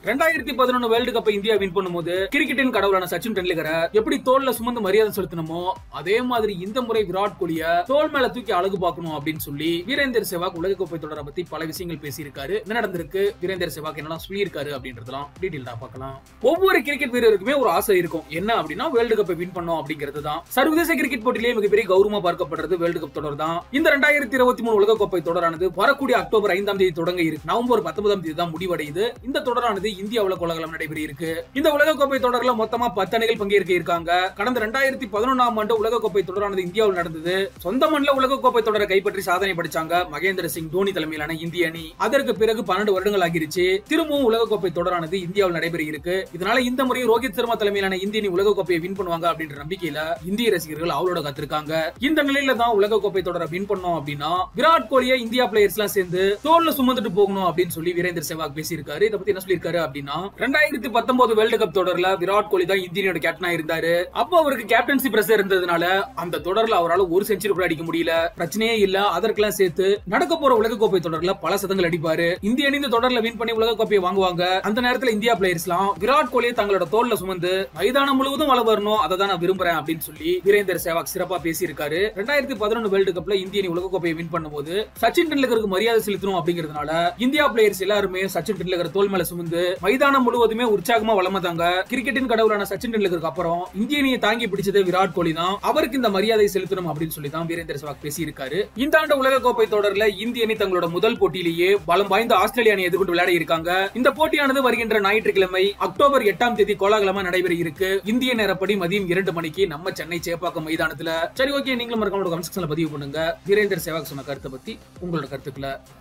ரெண்டாயிரத்தி பதினொன்னு வேர்ல்டு கப்பை இந்தியா வின் பண்ணும்போது கிரிக்கெட்டின் கடவுளான சச்சின் டெண்டுல்கரை எப்படி தோல்ல சுமந்து மரியாதை செலுத்தணுமோ அதே மாதிரி இந்த முறை விராட் கோலிய தோல் மேல தூக்கி அழகு பார்க்கணும் அப்படின்னு சொல்லி வீரேந்தர் செவாக் உலகக்கோப்பை தொடரை பத்தி பல விஷயங்கள் பேசியிருக்காரு என்ன நடந்திருக்கு வீரேந்தர் செவாக் என்னெல்லாம் சொல்லியிருக்காரு அப்படின்றதெல்லாம் டீட்டெயில்டா பார்க்கலாம் ஒவ்வொரு கிரிக்கெட் வீரருக்குமே ஒரு ஆசை இருக்கும் என்ன அப்படின்னா வேர்ல்டு கப்பை வின் பண்ணோம் அப்படிங்கிறது தான் சர்வதேச கிரிக்கெட் போட்டியிலேயே மிகப்பெரிய கௌரவமா பார்க்கப்படுறது வேர்ல்டு கப் தொடர் தான் இந்த ரெண்டாயிரத்தி இருபத்தி மூணு உலகக்கோப்பை தொடரானது வரக்கூடிய அக்டோபர் ஐந்தாம் தேதி தொடங்க இருக்கு நவம்பர் பத்தொன்பதாம் தேதி தான் முடிவடையுது இந்த தொடரானது இந்தியாவுல கோலாகலம் நடைபெற இருக்கு இந்த உலகக்கோப்பை தொடர்ல மொத்தமா பத்து அணிகள் பங்கேற்க இருக்காங்க கடந்த ரெண்டாயிரத்தி பதினொன்றாம் ஆண்டு உலகக்கோப்பை தொடரானது இந்தியாவில் நடந்தது சொந்த மண்ணில் உலகக்கோப்பை தொடரை கைப்பற்றி சாதனை படிச்சாங்க மகேந்திர சிங் தோனி தலைமையிலான இந்திய அணி அதற்கு பிறகு பன்னெண்டு வருடங்கள் ஆகிருச்சு திரும்பவும் உலகக்கோப்பை தொடரானது இந்தியாவில் நடைபெற இருக்கு இதனால இந்த முறை ரோஹித் சர்மா தலைமையிலான இந்திய அணி உலகக்கோப்பையை வின் பண்ணுவாங்க அப்படின்ற நம்பிக்கையில இந்திய ரசிகர்கள் அவளோட காத்திருக்காங்க இந்த நிலையில தான் உலகக்கோப்பை தொடரை வின் பண்ணோம் அப்படின்னா விராட் கோலியை இந்தியா பிளேயர்ஸ் எல்லாம் சேர்ந்து தோல்ல சுமந்துட்டு போகணும் அப்படின்னு சொல்லி வீரேந்தர் சேவாக் பேசியிருக்காரு இதை பத்தி என்ன சொல்லியிருக்காரு அப்படின்னா ரெண்டாயிரத்தி பத்தொன்பது வேர்ல்டு கப் தொடர்ல விராட் கோலி தான் இந்தியனோட கேப்டனா இருந்தாரு அப்போ அவருக்கு கேப்டன்சி பிரஷர் இருந்ததுனால அந்த தொடர்ல அவரால் ஒரு செஞ்சுரி கூட அடிக்க முடியல பிரச்சனையே இல்ல அதற்கெல்லாம் சேர்த்து நடக்க போற உலகக்கோப்பை தொடர்ல பல சதங்கள் அடிப்பாரு இந்திய அணி இந்த தொடர்ல வின் பண்ணி உலகக்கோப்பையை வாங்குவாங்க அந்த நேரத்துல இந்தியா பிளேயர்ஸ் எல்லாம் விராட் கோலியை தங்களோட தோல்ல சுமந்து மைதானம் முழுவதும் வள வரணும் அதை தான் நான் விரும்புறேன் அப்படின்னு சொல்லி வீரேந்தர் சேவாக் சிறப்பா பேசியிருக்காரு ரெண்டாயிரத்தி பதினொன்று வேர்ல்டு கப்ல இந்திய அணி உலகக்கோப்பையை வின் பண்ணும்போது சச்சின் டெண்டுல்கருக்கு மரியாதை செலுத்தணும் அப்படிங்கிறதுனால இந்தியா பிளேயர்ஸ் எல்லாருமே சச்சின் டெண்டுல்கர் தோல் மேல சுமந்து மைதானம் முழுவதுமே உற்சாகமா வளர்ந்தாங்க கிரிக்கெட்டின் கடவுளான சச்சின் டெண்டுல்கருக்கு அப்புறம் இந்திய அணியை தாங்கி பிடிச்சது விராட் கோலி தான் அவருக்கு இந்த மரியாதை செலுத்தணும் அப்படின்னு சொல்லி தான் வீரேந்தர் சேவாக் பேசியிருக்காரு இந்த ஆண்டு உலகக்கோப்பை தொடர்ல இந்திய அணி தங்களோட முதல் போட்டியிலேயே பலம் வாய்ந்த ஆஸ்திரேலிய அணி எதிர்கொண்டு விளையாட இருக்காங்க இந்த போட்டியானது வருகின்ற ஞாயிற்றுக்கிழமை அக்டோபர் எட்டாம் தேதி கோலாகலமா நடைபெற இருக்கு இந்திய நேரப்படி மதியம் இரண்டு மணிக்கு நம்ம சென்னை சேப்பாக்கம் மைதானத்துல சரி ஓகே நீங்களும் மறக்காம கமெண்ட் செக்ஷன்ல பதிவு பண்ணுங்க வீரேந்தர் சேவாக் சொன்ன கருத்தை பத்தி உங்களோட கருத்துக்களை